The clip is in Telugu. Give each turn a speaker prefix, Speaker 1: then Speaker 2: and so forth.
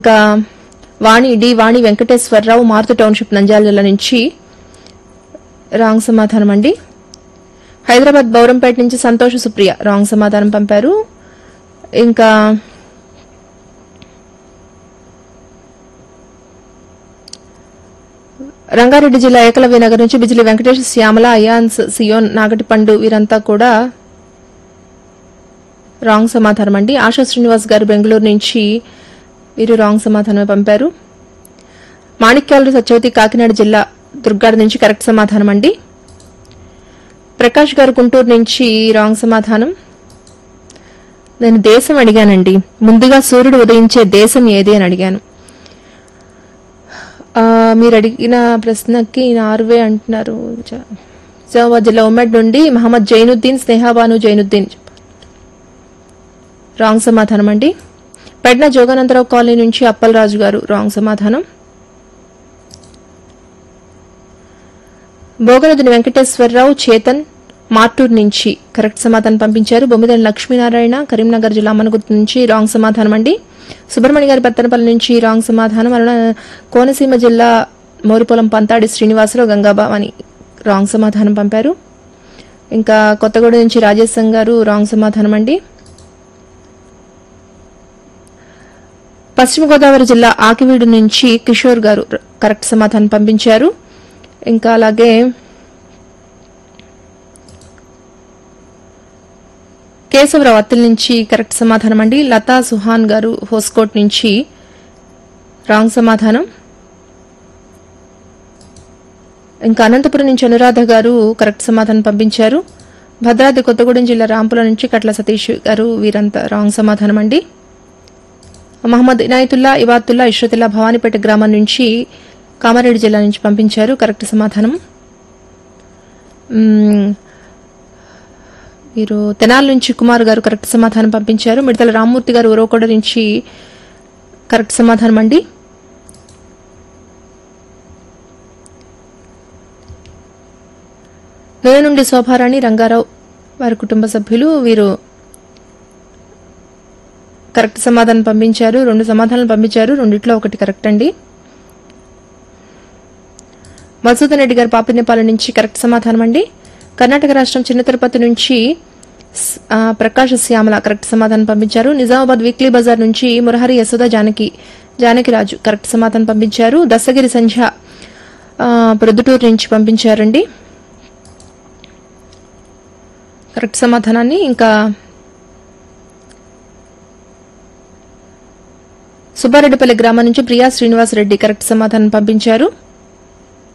Speaker 1: ఇంకా వాణి డి వాణి వెంకటేశ్వరరావు మారుతి టౌన్షిప్ నంద్యాల జిల్లా నుంచి రాంగ్ సమాధానం అండి హైదరాబాద్ బౌరంపేట నుంచి సంతోష్ సుప్రియ రాంగ్ సమాధానం పంపారు ఇంకా రంగారెడ్డి జిల్లా ఏకలవ్య నగర్ నుంచి బిజిలి వెంకటేష్ శ్యామల అయాన్స్ సియోన్ నాగటిపండు వీరంతా కూడా రాంగ్ సమాధానం అండి ఆశా శ్రీనివాస్ గారు బెంగళూరు నుంచి వీరు రాంగ్ సమాధానం పంపారు మాణిక్యాలు సత్యవతి కాకినాడ జిల్లా దుర్గాడ నుంచి కరెక్ట్ సమాధానం అండి ప్రకాష్ గారు గుంటూరు నుంచి రాంగ్ సమాధానం నేను దేశం అడిగానండి ముందుగా సూర్యుడు ఉదయించే దేశం ఏది అని అడిగాను ఆ, మీరు అడిగిన ప్రశ్నకి నార్వే అంటున్నారు జ- నిజామాబాద్ జిల్లా ఉమ్మడి నుండి మహమ్మద్ జైనుద్దీన్ స్నేహాబాను జైనుద్దీన్ రాంగ్ సమాధానం అండి పెడ్న జోగానందరావు కాలనీ నుంచి అప్పలరాజు గారు రాంగ్ సమాధానం భోగనదుని వెంకటేశ్వరరావు చేతన్ మార్టూర్ నుంచి కరెక్ట్ సమాధానం పంపించారు బొమ్మిదని లక్ష్మీనారాయణ కరీంనగర్ జిల్లా అమ్మనగుర్తు నుంచి రాంగ్ సమాధానం అండి సుబ్రహ్మణ్య గారి పత్తనపల్లి నుంచి రాంగ్ సమాధానం అరుణ కోనసీమ జిల్లా మోరిపొలం పంతాడి శ్రీనివాసరావు గంగాబావని రాంగ్ సమాధానం పంపారు ఇంకా కొత్తగూడ నుంచి రాజేశం గారు రాంగ్ సమాధానం అండి పశ్చిమ గోదావరి జిల్లా ఆకివీడు నుంచి కిషోర్ గారు ర- కరెక్ట్ సమాధానం పంపించారు ఇంకా అలాగే కేశవరావు అత్తిల్ నుంచి కరెక్ట్ సమాధానం అండి లతా సుహాన్ గారు హోస్కోట్ నుంచి రాంగ్ సమాధానం ఇంకా అనంతపురం నుంచి అనురాధ గారు కరెక్ట్ సమాధానం పంపించారు భద్రాద్రి కొత్తగూడెం జిల్లా రాంపుల నుంచి కట్ల సతీష్ గారు వీరంతా రాంగ్ సమాధానం అండి మహమ్మద్ ఇనాయతుల్లా ఇవాతుల్లా ఇష్రతుల్లా భవానీపేట గ్రామం నుంచి కామారెడ్డి జిల్లా నుంచి పంపించారు కరెక్ట్ సమాధానం మ్మ్. మీరు తెనాల నుంచి కుమార్ గారు కరెక్ట్ సమాధానం పంపించారు మిడతల రామ్మూర్తి గారు ఉరవకొండ నుంచి కరెక్ట్ సమాధానం అండి నేను నుండి శోభారాణి రంగారావు వారి కుటుంబ సభ్యులు వీరు కరెక్ట్ సమాధానం పంపించారు రెండు సమాధానాలు పంపించారు రెండిట్లో ఒకటి కరెక్ట్ అండి మధుసూదన్ రెడ్డి గారు పాపినేపాలెం నుంచి కరెక్ట్ సమాధానం అండి కర్ణాటక రాష్ట్రం చిన్న తిరుపతి నుంచి స్- ఆ, ప్రకాశ శ్యామల కరెక్ట్ సమాధానం పంపించారు నిజామాబాద్ వీక్లీ బజార్ నుంచి మురహరి యశోద జానకి జానకి రాజు కరెక్ట్ సమాధానం పంపించారు దశగిరి సంధ్య ఆ, ప్రొద్దుటూరు నుంచి పంపించారండి కరెక్ట్ సమాధానాన్ని ఇంకా సుబ్బారెడ్డిపల్లి గ్రామం నుంచి ప్రియా శ్రీనివాస్ రెడ్డి కరెక్ట్ సమాధానం పంపించారు